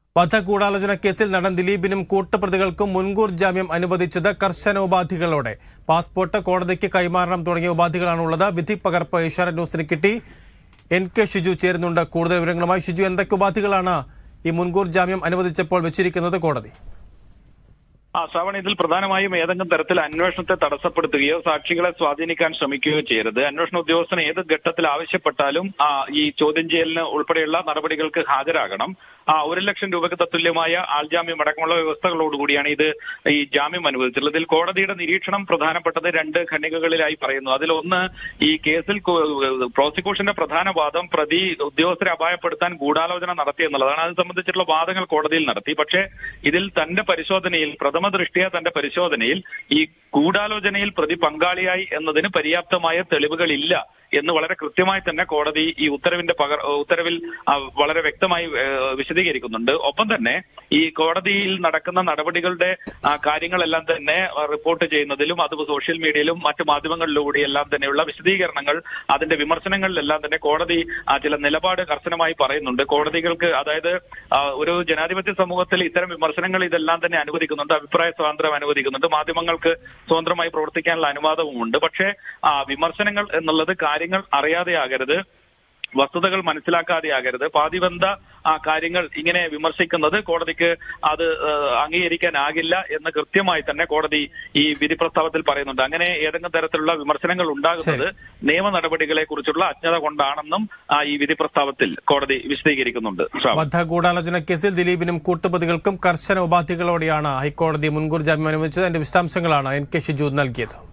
വധഗൂഢാലോചന കേസിൽ നടൻ ദിലീപിനും കൂട്ടുപ്രതികൾക്കും മുൻകൂർ ജാമ്യം അനുവദിച്ചത് കർശന ഉപാധികളോടെ പാസ്പോർട്ട് കോടതിക്ക് കൈമാറണം തുടങ്ങിയ ഉപാധികളാണുള്ളത് വിധി പകർപ്പ് ഏഷ്യാനെറ്റ് ന്യൂസിന് കിട്ടി എൻ കെ ഷിജു ചേരുന്നുണ്ട് കൂടുതൽ വിവരങ്ങളുമായി ഷിജു എന്തൊക്കെ ഉപാധികളാണ് ഈ മുൻകൂർ ജാമ്യം അനുവദിച്ചപ്പോൾ വെച്ചിരിക്കുന്നത് കോടതി ആ ശ്രാവൺ ഇതിൽ പ്രധാനമായും ഏതെങ്കിലും തരത്തിൽ അന്വേഷണത്തെ തടസ്സപ്പെടുത്തുകയോ സാക്ഷികളെ സ്വാധീനിക്കാൻ ശ്രമിക്കുകയോ ചെയ്യരുത് അന്വേഷണ ഉദ്യോഗസ്ഥന് ഏത് ഘട്ടത്തിൽ ആവശ്യപ്പെട്ടാലും ആ, ഈ ചോദ്യം ചെയ്യലിന് ഉൾപ്പെടെയുള്ള നടപടികൾക്ക് ഹാജരാകണം ആ ഒരു ലക്ഷം രൂപയ്ക്ക് തത്തുല്യമായ ആൾജാമ്യം അടക്കമുള്ള വ്യവസ്ഥകളോടുകൂടിയാണ് ഇത് ഈ ജാമ്യം അനുവദിച്ചിട്ടുള്ളത് ഇതിൽ കോടതിയുടെ നിരീക്ഷണം പ്രധാനപ്പെട്ടത് രണ്ട് ഖണ്ഡികകളിലായി പറയുന്നു അതിലൊന്ന് ഈ കേസിൽ കോ- പ്രോസിക്യൂഷന്റെ പ്രധാന വാദം പ്രതി ഉദ്യോഗസ്ഥരെ അപായപ്പെടുത്താൻ ഗൂഢാലോചന നടത്തി എന്നുള്ളതാണ് അത് സംബന്ധിച്ചിട്ടുള്ള വാദങ്ങൾ കോടതിയിൽ നടത്തി പക്ഷേ ഇതിൽ തന്റെ പരിശോധനയിൽ പ്രഥമ ദൃഷ്ടിയ തന്റെ പരിശോധനയിൽ ഈ ഗൂഢാലോചനയിൽ പ്രതി പങ്കാളിയായി എന്നതിന് പര്യാപ്തമായ തെളിവുകളില്ല എന്ന് വളരെ കൃത്യമായി തന്നെ കോടതി ഈ ഉത്തരവിന്റെ പകർ ഉത്തരവിൽ ആ, വളരെ വ്യക്തമായി ഏ, വിശദീകരിക്കുന്നുണ്ട് ഒപ്പം തന്നെ ഈ കോടതിയിൽ നടക്കുന്ന നടപടികളുടെ ആ, കാര്യങ്ങളെല്ലാം തന്നെ ആ, റിപ്പോർട്ട് ചെയ്യുന്നതിലും അത് സോഷ്യൽ മീഡിയയിലും മറ്റു മാധ്യമങ്ങളിലൂടെ എല്ലാം തന്നെയുള്ള വിശദീകരണങ്ങൾ അതിന്റെ വിമർശനങ്ങളിലെല്ലാം തന്നെ കോടതി ആ, ചില നിലപാട് കർശനമായി പറയുന്നുണ്ട് കോടതികൾക്ക് അതായത് ആ, ഒരു ജനാധിപത്യ സമൂഹത്തിൽ ഇത്തരം വിമർശനങ്ങൾ ഇതെല്ലാം തന്നെ അനുവദിക്കുന്നുണ്ട് അഭിപ്രായ സ്വാതന്ത്ര്യം അനുവദിക്കുന്നുണ്ട് മാധ്യമങ്ങൾക്ക് സ്വതന്ത്രമായി പ്രവർത്തിക്കാനുള്ള അനുവാദവുമുണ്ട് പക്ഷേ ആ, വിമർശനങ്ങൾ എന്നുള്ളത് കാര്യങ്ങൾ അറിയാതെയാകരുത് വസ്തുതകൾ മനസ്സിലാക്കാതെയാകരുത് പാതിബന്ധ ആ കാര്യങ്ങൾ ഇങ്ങനെ വിമർശിക്കുന്നത് കോടതിക്ക് അത് ആ, അംഗീകരിക്കാനാകില്ല എന്ന് കൃത്യമായി തന്നെ കോടതി ഈ വിധി പ്രസ്താവത്തിൽ പറയുന്നുണ്ട് അങ്ങനെ ഏതെങ്കിലും തരത്തിലുള്ള വിമർശനങ്ങൾ ഉണ്ടാകുന്നത് നിയമ നടപടികളെ കുറിച്ചുള്ള അജ്ഞത കൊണ്ടാണെന്നും ആ, ഈ വിധി പ്രസ്താവത്തിൽ കോടതി വിശദീകരിക്കുന്നുണ്ട് ശ്രാവൺ. വധഗൂഢാലോചന കേസിൽ ദിലീപിനും കൂട്ടുപ്രതികൾക്കും കർശന ഉപാധികളോടെയാണ് ഹൈക്കോടതി മുൻകൂർ ജാമ്യം അനുവദിച്ചത് അതിന്റെ വിശദാംശങ്ങളാണ് എൻ കെ ഷിജു നൽകിയത്